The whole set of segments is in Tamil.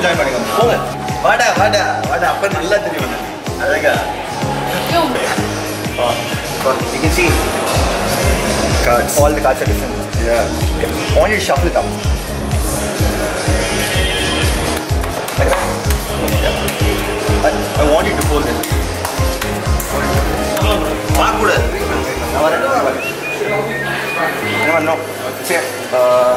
ஜாயின் பண்ணிக்கோங்க போங்க வாடா வாடா வாடா அப்ப நல்லா தெரியும் உனக்கு. அழகா You can see Cards. all the cards are different. Yeah. Okay. I want you to shuffle it up. Like that. Yeah. I, I want you to hold it. பார்க்கக்கூடாது நான் வரேன் நான் வரேன் No, no. See, uh,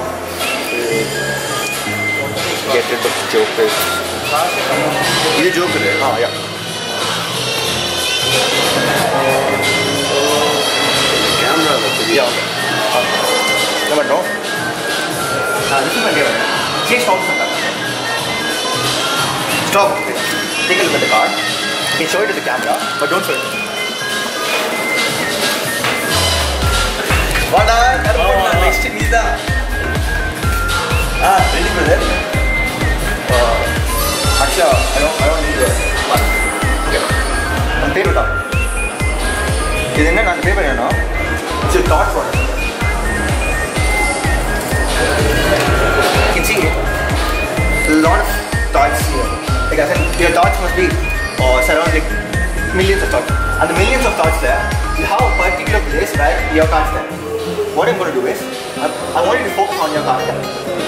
get rid of jokers. இது ஜோக்கரு ஆ யா கேமராவில் தெரியும் யா என்ன பண்ணுறோம் ஆ this is my favorite. Change forms of that. Stop. Take a look at the card. You can show it to the camera, but don't show it. வாடா கருப்பண்ணா நெக்ஸ்ட் நீதான் ஆ ready brother Aksha I don't I don't need okay நம்ம பேர் விட்டா இது என்ன நான் பே பண்ணணும் it's that for You can see a lot of thoughts here. Like I said, your thoughts must be uh, surround like millions of thoughts. And the millions of thoughts there, you have a particular place where your cards there. What I'm going to do is, I, I want you to focus on your card there.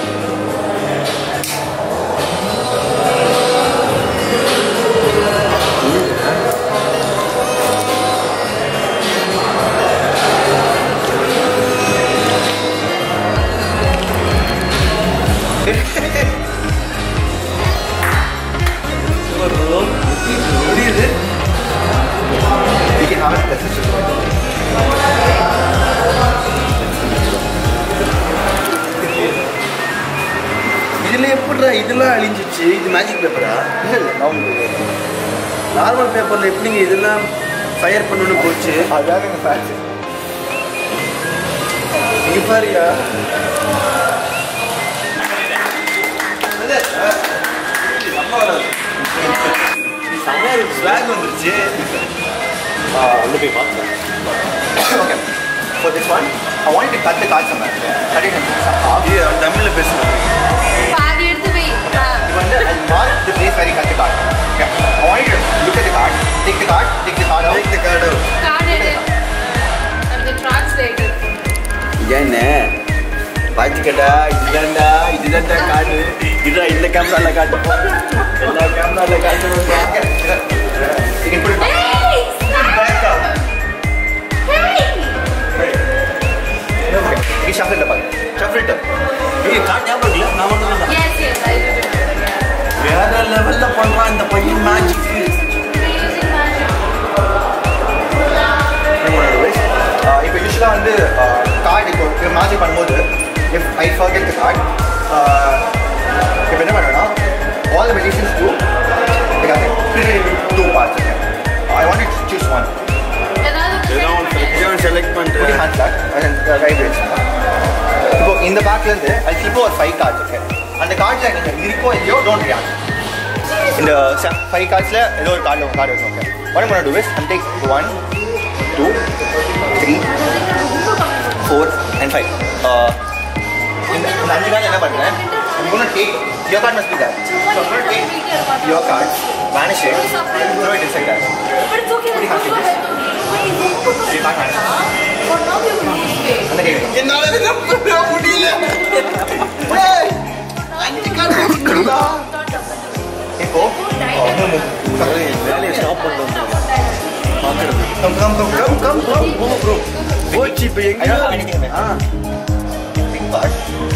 You can have it as a situation. இதுல எப்படிடா இதெல்லாம் அழிஞ்சிச்சு இது மேஜிக் பேப்பரா இல்லை இல்லை நான் நார்மல் பேப்பர்ல எப்படிங்க இதெல்லாம் ஃபயர் பண்ணணும்னு போச்சு அதான் எங்கள் ஃபேன்ஸ் இங்க பாருயா ஸ்வாக் வந்துருச்சு உள்ள போய் பார்த்தேன் Okay. For this one, I want you to cut the card somewhere. Cut it in half. இது தமிழ்ல பேசுறேன் பாதி எடுத்து வை ஆ. You want to mark the place where you cut the card. Okay. I want you to look at the card, take the card, take the card out. இந்த கார்டு கார்டு எடு அந்த டிரான்ஸ்லேட்டர் என்ன பாத்துக்கடா இதுதான்டா இதுதான்டா கார்டு இதுடா இந்த கேமரால காட்டு எல்லா கேமரால காட்டு You can put it back. ஏய் Back up. ஏய் Okay. You shuffle it up. again. Shuffle it up. ஏய் கார்டு ஞாபகம் இல்ல நான் ஒண்ணு இல்ல எஸ் எஸ் ஐ டு வேற லெவல்ல பண்றான் இந்த பையன் மேஜிக் இப்போ யூஸ்வலாக வந்து கார்டு இப்போ இப்போ மேஜிக் பண்ணும்போது if I forget the card இப்போ என்ன பண்ணணும்னா all the medicines two two parts I want to choose one ஏதாவது செலக்ட் புடி பண்றேன் ஹேண்ட் பேக் ரைட் வச்சு இப்போ இந்த பேக்லேருந்து அது கிளிப்போ ஒரு ஃபைவ் கார்ட்ஸ் ஓகே அந்த கார்டில் நீங்கள் இருக்கோ இல்லையோ டோன்ட் ரியாக்ட் இந்த ஃபைவ் கார்ட்ஸில் ஏதோ ஒரு கார்டு கார்டு வச்சு ஓகே ஒன் பண்ண two is and take one two three four and five இந்த இந்த அஞ்சு கார்டு என்ன பண்ணுறேன் இன்னொன்று take your card must be there so take your card vanish it throw it inside there அந்த கேட்குறேன் என்னால நம்ப முடியல இப்போ வேலையை ஸ்டாப் பண்ணணும் come come come come come come bro bro போச்சு இப்போ I don't have எங்க anything in my ஆ big card.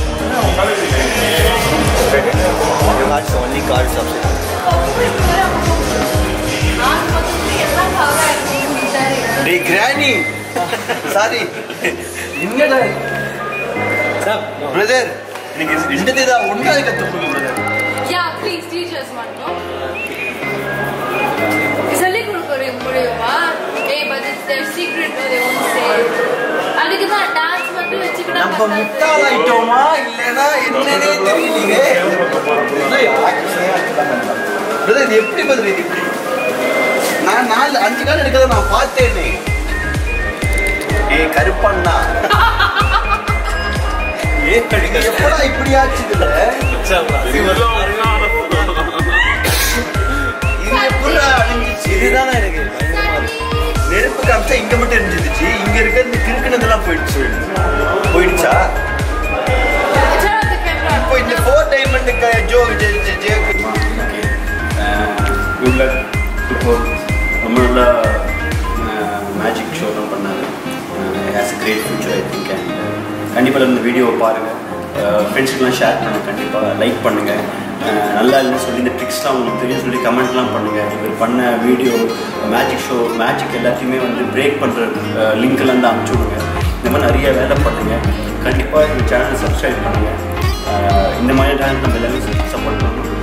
Your card's the only card substitute. டேய் கிரானி சாரி என்னடா பிரதர் நீங்க ரெண்டு தான் ஒன்றாவது கற்றுக்கணும் brother Yeah, please teach us one, no? சொல்லிக் கொடுக்க முடியுமா ஏய் but it's their secret they won't say அதுக்கு தான் டான்ஸ் மட்டும் வச்சுக்கிட்டா நம்ம பத்தாது. முட்டாளாயிட்டோமா இல்லைன்னா என்னன்னே தெரியலையே பிரதர் இது எப்படி பிரதர் இது இப்படி நான் நாலு அஞ்சு கால் எடுக்கிறத நான் பார்த்தேனே ஏய் கருப்பண்ணா ஏ எப்படா இப்படி ஆச்சு இதுல இதுதானே எனக்கு பயங்கரமா இருக்கு. நெருப்பு காமிச்சா இங்க மட்டும் இருந்துச்சு இங்க இருக்க இந்த கிறுக்குனதெல்லாம் போயிடுச்சு போயிடுச்சா Turn off the camera. இப்போ இந்த ஃபோர் டைமண்ட் ஜோ ஜே ஓகே குட் லக் இப்போ ரொம்ப நல்லா மேஜிக் ஷோலாம் பண்ணாரு has a great future I think and கண்டிப்பாக இந்த வீடியோவை பாருங்கள் ஃப்ரெண்ட்ஸுக்கெலாம் ஷேர் பண்ணுங்கள் கண்டிப்பாக லைக் பண்ணுங்கள் நல்லா இல்லைன்னு சொல்லி இந்த ட்ரிக்ஸ்லாம் உங்களுக்கு தெரியும் சொல்லி கமெண்ட்லாம் பண்ணுங்கள் இவர் பண்ண வீடியோ மேஜிக் ஷோ மேஜிக் எல்லாத்தையுமே வந்து பிரேக் பண்ணுற லிங்க்லாம் தான் அனுப்பிச்சி விடுங்க இந்த மாதிரி நிறைய வேலை பண்ணுங்கள் கண்டிப்பாக இந்த சேனலை சப்ஸ்கிரைப் பண்ணுங்கள் இந்த மாதிரி சேனல் நம்ம எல்லாமே சப்போர்ட் பண்ணணும்